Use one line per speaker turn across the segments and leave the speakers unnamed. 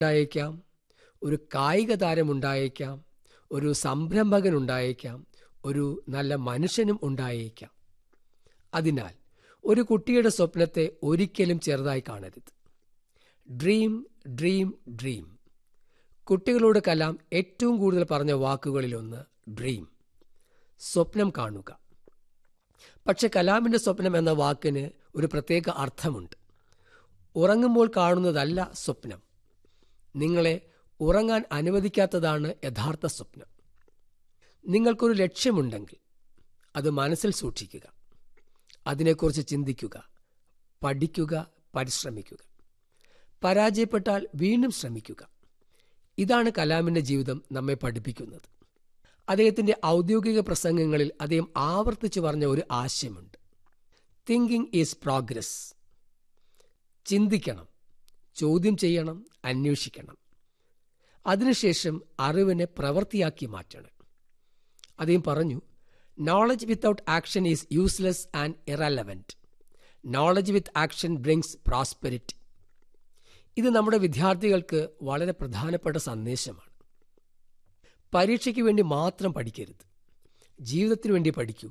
ഉണ്ടായേക്കാം ഒരു കായിക താരമുണ്ടായേക്കാം ഒരു സംരംഭകൻ ഉണ്ടായേക്കാം ഒരു നല്ല മനുഷ്യനും ഉണ്ടായേക്കാം അതിനാൽ ഒരു കുട്ടിയുടെ സ്വപ്നത്തെ ഒരിക്കലും ചെറുതായി കാണരുത് ഡ്രീം ഡ്രീം ഡ്രീം കുട്ടികളോട് കലാം ഏറ്റവും കൂടുതൽ പറഞ്ഞ വാക്കുകളിലൊന്ന് ഡ്രീം സ്വപ്നം കാണുക പക്ഷെ കലാമിൻ്റെ സ്വപ്നം എന്ന വാക്കിന് ഒരു പ്രത്യേക അർത്ഥമുണ്ട് ഉറങ്ങുമ്പോൾ കാണുന്നതല്ല സ്വപ്നം നിങ്ങളെ ഉറങ്ങാൻ അനുവദിക്കാത്തതാണ് യഥാർത്ഥ സ്വപ്നം നിങ്ങൾക്കൊരു ലക്ഷ്യമുണ്ടെങ്കിൽ അത് മനസ്സിൽ സൂക്ഷിക്കുക അതിനെക്കുറിച്ച് ചിന്തിക്കുക പഠിക്കുക പരിശ്രമിക്കുക പരാജയപ്പെട്ടാൽ വീണ്ടും ശ്രമിക്കുക ഇതാണ് കലാമിൻ്റെ ജീവിതം നമ്മെ പഠിപ്പിക്കുന്നത് അദ്ദേഹത്തിൻ്റെ ഔദ്യോഗിക പ്രസംഗങ്ങളിൽ അദ്ദേഹം ആവർത്തിച്ചു പറഞ്ഞ ഒരു ആശയമുണ്ട് തിങ്കിങ് ഈസ് പ്രോഗ്രസ് ചിന്തിക്കണം ചോദ്യം ചെയ്യണം അന്വേഷിക്കണം അതിനുശേഷം അറിവിനെ പ്രവൃത്തിയാക്കി മാറ്റണം അദ്ദേഹം പറഞ്ഞു knowledge without action is useless and irrelevant knowledge with action brings prosperity ഇത് നമ്മുടെ വിദ്യാർത്ഥികൾക്ക് വളരെ പ്രധാനപ്പെട്ട സന്ദേശമാണ് പരീക്ഷയ്ക്ക് വേണ്ടി മാത്രം പഠിക്കരുത് ജീവിതത്തിന് വേണ്ടി പഠിക്കൂ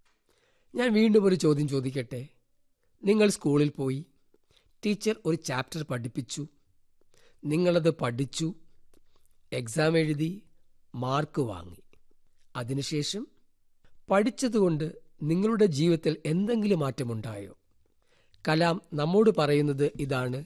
ഞാൻ വീണ്ടും ഒരു ചോദ്യം ചോദിക്കട്ടെ നിങ്ങൾ സ്കൂളിൽ പോയി ടീച്ചർ ഒരു ചാപ്റ്റർ പഠിപ്പിച്ചു നിങ്ങളത് പഠിച്ചു എക്സാം എഴുതി മാർക്ക് വാങ്ങി അതിനുശേഷം പഠിച്ചതുകൊണ്ട് നിങ്ങളുടെ ജീവിതത്തിൽ എന്തെങ്കിലും മാറ്റമുണ്ടായോ കലാം നമ്മോട് പറയുന്നത് ഇതാണ്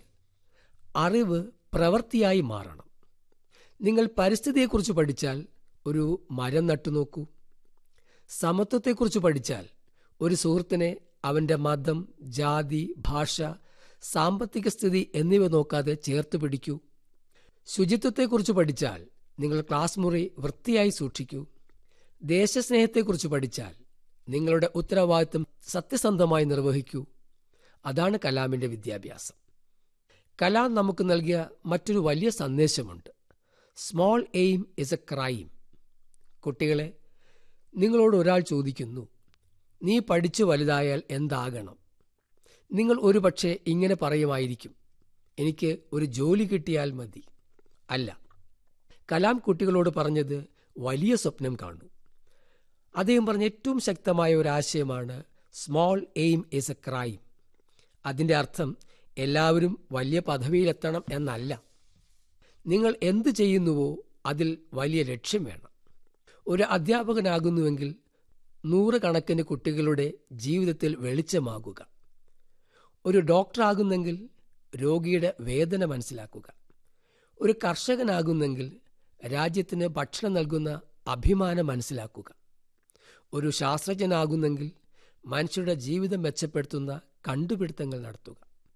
അറിവ് പ്രവൃത്തിയായി മാറണം നിങ്ങൾ പരിസ്ഥിതിയെക്കുറിച്ച് പഠിച്ചാൽ ഒരു മരം നട്ടുനോക്കൂ സമത്വത്തെക്കുറിച്ച് പഠിച്ചാൽ ഒരു സുഹൃത്തിനെ അവൻ്റെ മതം ജാതി ഭാഷ സാമ്പത്തിക സ്ഥിതി എന്നിവ നോക്കാതെ ചേർത്ത് പിടിക്കൂ ശുചിത്വത്തെക്കുറിച്ച് പഠിച്ചാൽ നിങ്ങൾ ക്ലാസ് മുറി വൃത്തിയായി സൂക്ഷിക്കൂ ദേശസ്നേഹത്തെക്കുറിച്ച് പഠിച്ചാൽ നിങ്ങളുടെ ഉത്തരവാദിത്വം സത്യസന്ധമായി നിർവഹിക്കൂ അതാണ് കലാമിൻ്റെ വിദ്യാഭ്യാസം കലാം നമുക്ക് നൽകിയ മറ്റൊരു വലിയ സന്ദേശമുണ്ട് small aim is a crime കുട്ടികളെ നിങ്ങളോട് ഒരാൾ ചോദിക്കുന്നു നീ പഠിച്ചു വലുതായാൽ എന്താകണം നിങ്ങൾ ഒരു പക്ഷേ ഇങ്ങനെ പറയുമായിരിക്കും എനിക്ക് ഒരു ജോലി കിട്ടിയാൽ മതി അല്ല കലാം കുട്ടികളോട് പറഞ്ഞത് വലിയ സ്വപ്നം കാണൂ അദ്ദേഹം പറഞ്ഞ ഏറ്റവും ശക്തമായ ഒരു ആശയമാണ് small aim is a crime അതിൻ്റെ അർത്ഥം എല്ലാവരും വലിയ പദവിയിലെത്തണം എന്നല്ല നിങ്ങൾ എന്ത് ചെയ്യുന്നുവോ അതിൽ വലിയ ലക്ഷ്യം വേണം ഒരു അധ്യാപകനാകുന്നുവെങ്കിൽ നൂറുകണക്കിന് കുട്ടികളുടെ ജീവിതത്തിൽ വെളിച്ചമാകുക ഒരു ഡോക്ടറാകുന്നെങ്കിൽ രോഗിയുടെ വേദന മനസ്സിലാക്കുക ഒരു കർഷകനാകുന്നെങ്കിൽ രാജ്യത്തിന് ഭക്ഷണം നൽകുന്ന അഭിമാനം മനസ്സിലാക്കുക ഒരു ശാസ്ത്രജ്ഞനാകുന്നെങ്കിൽ മനുഷ്യരുടെ ജീവിതം മെച്ചപ്പെടുത്തുന്ന കണ്ടുപിടുത്തങ്ങൾ നടത്തുക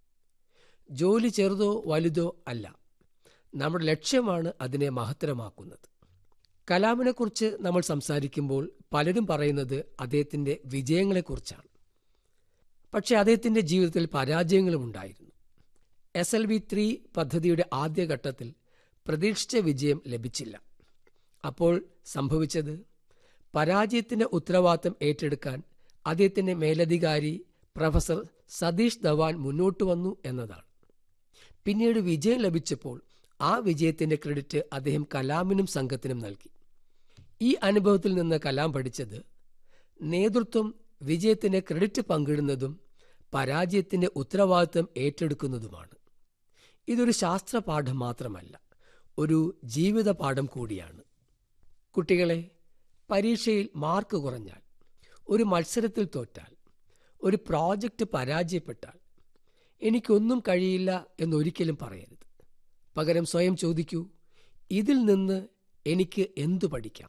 ജോലി ചെറുതോ വലുതോ അല്ല നമ്മുടെ ലക്ഷ്യമാണ് അതിനെ മഹത്തരമാക്കുന്നത് കലാമിനെക്കുറിച്ച് നമ്മൾ സംസാരിക്കുമ്പോൾ പലരും പറയുന്നത് അദ്ദേഹത്തിൻ്റെ വിജയങ്ങളെക്കുറിച്ചാണ് പക്ഷേ അദ്ദേഹത്തിൻ്റെ ജീവിതത്തിൽ പരാജയങ്ങളും ഉണ്ടായിരുന്നു എസ് എൽ വി ത്രീ പദ്ധതിയുടെ ആദ്യഘട്ടത്തിൽ പ്രതീക്ഷിച്ച വിജയം ലഭിച്ചില്ല അപ്പോൾ സംഭവിച്ചത് പരാജയത്തിൻ്റെ ഉത്തരവാദിത്തം ഏറ്റെടുക്കാൻ അദ്ദേഹത്തിൻ്റെ മേലധികാരി പ്രൊഫസർ സതീഷ് ധവാൻ മുന്നോട്ട് വന്നു എന്നതാണ് പിന്നീട് വിജയം ലഭിച്ചപ്പോൾ ആ വിജയത്തിൻ്റെ ക്രെഡിറ്റ് അദ്ദേഹം കലാമിനും സംഘത്തിനും നൽകി ഈ അനുഭവത്തിൽ നിന്ന് കലാം പഠിച്ചത് നേതൃത്വം വിജയത്തിന് ക്രെഡിറ്റ് പങ്കിടുന്നതും പരാജയത്തിൻ്റെ ഉത്തരവാദിത്വം ഏറ്റെടുക്കുന്നതുമാണ് ഇതൊരു ശാസ്ത്രപാഠം മാത്രമല്ല ഒരു ജീവിത പാഠം കൂടിയാണ് കുട്ടികളെ പരീക്ഷയിൽ മാർക്ക് കുറഞ്ഞാൽ ഒരു മത്സരത്തിൽ തോറ്റാൽ ഒരു പ്രോജക്റ്റ് പരാജയപ്പെട്ടാൽ എനിക്കൊന്നും കഴിയില്ല എന്നൊരിക്കലും പറയരുത് പകരം സ്വയം ചോദിക്കൂ ഇതിൽ നിന്ന് എനിക്ക് എന്തു പഠിക്കാം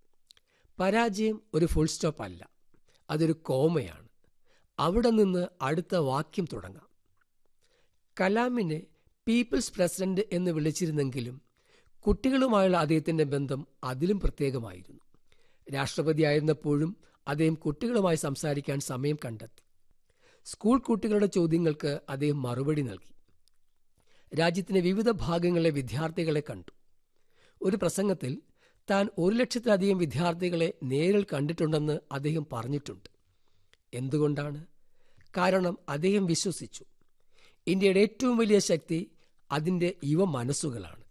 പരാജയം ഒരു ഫുൾ സ്റ്റോപ്പ് അല്ല അതൊരു കോമയാണ് അവിടെ നിന്ന് അടുത്ത വാക്യം തുടങ്ങാം കലാമിനെ പീപ്പിൾസ് പ്രസിഡന്റ് എന്ന് വിളിച്ചിരുന്നെങ്കിലും കുട്ടികളുമായുള്ള അദ്ദേഹത്തിൻ്റെ ബന്ധം അതിലും പ്രത്യേകമായിരുന്നു രാഷ്ട്രപതിയായിരുന്നപ്പോഴും അദ്ദേഹം കുട്ടികളുമായി സംസാരിക്കാൻ സമയം കണ്ടെത്തി സ്കൂൾ കുട്ടികളുടെ ചോദ്യങ്ങൾക്ക് അദ്ദേഹം മറുപടി നൽകി രാജ്യത്തിന്റെ വിവിധ ഭാഗങ്ങളിലെ വിദ്യാർത്ഥികളെ കണ്ടു ഒരു പ്രസംഗത്തിൽ താൻ ഒരു ലക്ഷത്തിലധികം വിദ്യാർത്ഥികളെ നേരിൽ കണ്ടിട്ടുണ്ടെന്ന് അദ്ദേഹം പറഞ്ഞിട്ടുണ്ട് എന്തുകൊണ്ടാണ് കാരണം അദ്ദേഹം വിശ്വസിച്ചു ഇന്ത്യയുടെ ഏറ്റവും വലിയ ശക്തി അതിൻ്റെ യുവ മനസ്സുകളാണ്